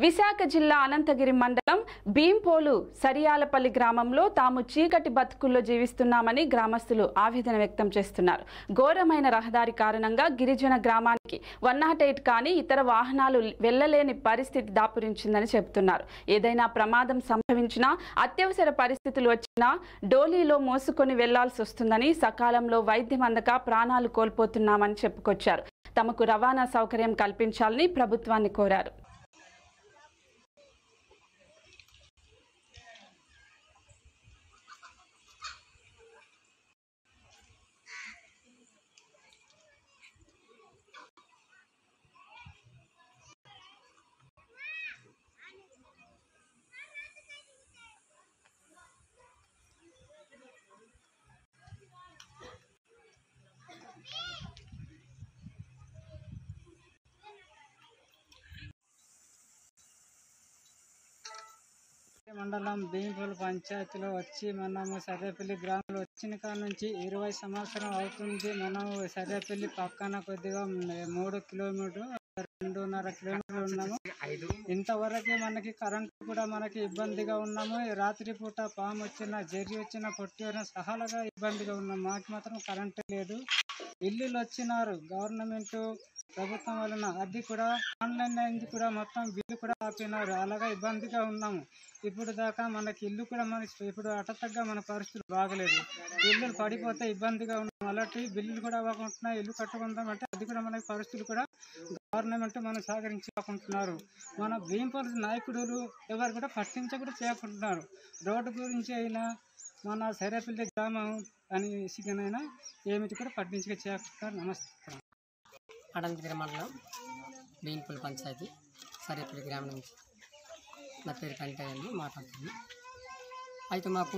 విశాఖ జిల్లా అనంతగిరి మండలం భీంపోలు సరియాలపల్లి గ్రామంలో తాము చీకటి బతుకుల్లో జీవిస్తున్నామని గ్రామస్తులు ఆవేదన వ్యక్తం చేస్తున్నారు ఘోరమైన రహదారి కారణంగా గిరిజన గ్రామానికి వన్ నాట్ ఎయిట్ కానీ ఇతర వాహనాలు వెళ్లలేని పరిస్థితి దాపురించిందని చెబుతున్నారు ఏదైనా ప్రమాదం సంభవించినా అత్యవసర పరిస్థితులు వచ్చినా డోలీలో మోసుకొని వెళ్లాల్సి వస్తుందని సకాలంలో వైద్యం అందక ప్రాణాలు కోల్పోతున్నామని చెప్పుకొచ్చారు తమకు రవాణా సౌకర్యం కల్పించాలని ప్రభుత్వాన్ని కోరారు మండలం భీంపూల్ పంచాయతీలో వచ్చి మనము సర్వేపల్లి గ్రామంలో వచ్చిన కాడ నుంచి ఇరవై సంవత్సరం అవుతుంది మనము సర్వేపల్లి పక్కన కొద్దిగా మూడు కిలోమీటర్ రెండున్నర కిలోమీటర్లు ఉన్నాము ఇంతవరకు మనకి కరెంట్ కూడా మనకి ఇబ్బందిగా ఉన్నాము ఈ రాత్రి పూట పాము వచ్చిన జరి వచ్చిన పొట్టి వచ్చిన సహాలుగా ఇబ్బందిగా ఉన్నాం మాకు మాత్రం కరెంట్ లేదు ఇల్లులు వచ్చినారు గవర్నమెంట్ ప్రభుత్వం వలన అది కూడా ఆన్లైన్ అయింది కూడా మొత్తం బిల్లు కూడా ఆపినారు అలాగా ఇబ్బందిగా ఉన్నాము ఇప్పుడు దాకా మనకి ఇల్లు కూడా మనకి ఇప్పుడు అటతగ్గా మన పరిస్థితులు బాగలేదు ఇల్లులు పడిపోతే ఇబ్బందిగా ఉన్నాం అలాంటి బిల్లులు కూడా అవ్వకుంటున్నాయి ఇల్లు కట్టుకుందాం అంటే అది కూడా మనకి పరిస్థితులు కూడా గవర్నమెంట్ మనం సహకరించకుంటున్నారు మన భీంపల్లి నాయకుడు ఎవరు కూడా పట్టించకుండా చేయకుంటున్నారు రోడ్డు గురించి అయినా మన సైరాపల్లి గ్రామం అని సిగ్గనైనా ఏమిటి కూడా పట్టించుక చేయకుంటున్నారు నమస్కారం అడంగిరి మండలం బీన్పల్లి పంచాయతీ సరేపల్లి గ్రామం నుంచి నా పేరు కంటయ్య అండి మాట్లాడుతుంది అయితే మాకు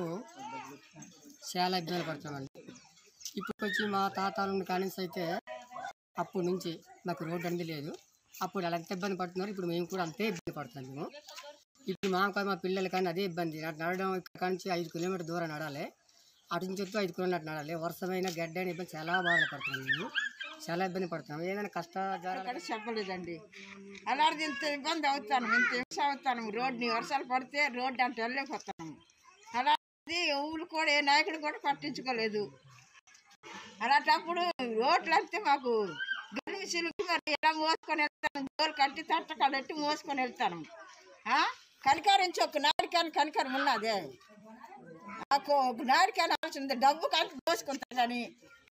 చాలా ఇబ్బంది పడుతున్నామండి ఇప్పుడు వచ్చి మా తాతాలను కానించి అయితే అప్పటి నుంచి మాకు రోడ్డు అనేది లేదు అప్పుడు అలా ఎంత ఇబ్బంది పడుతున్నారు ఇప్పుడు మేము కూడా అంతే ఇబ్బంది పడుతున్నాం మేము ఇప్పుడు మాకు మా పిల్లలు కానీ అదే ఇబ్బంది నడ- నడవడం ఇక్కడ నుంచి ఐదు కిలోమీటర్ దూరం నడాలి అటు నుంచి వస్తూ ఐదు కిలోమీటర్ నడాలి వర్షమైన గడ్డ అయిన ఇబ్బంది చాలా బాధలు పడుతున్నాం మేము చాలా ఇబ్బంది పడుతున్నాం ఏదైనా కష్టాలు ఇక్కడ చెప్పలేదండి అలాంటిది ఇంత ఇబ్బంది అవుతాను ఇంత హింస అవుతాను రోడ్ని వర్షాలు పడితే రోడ్డు అంటే వెళ్ళలేకపోతాను అలాంటిది ఊళ్ళు కూడా ఏ నాయకుడు కూడా పట్టించుకోలేదు అలాంటప్పుడు రోడ్లు అంటే మాకు గెలిమి సిలుగు మరి ఎలా మోసుకొని వెళ్తాను గోలు కట్టి తట్ట కట్టి మోసుకొని వెళ్తాను ఆ? కనికరించి ఒక నాడికాని కనికరం ఉన్నదే నాకు ఒక నాడికాని ఆలోచన ఉంది డబ్బు కలిపి మోసుకుంటా కానీ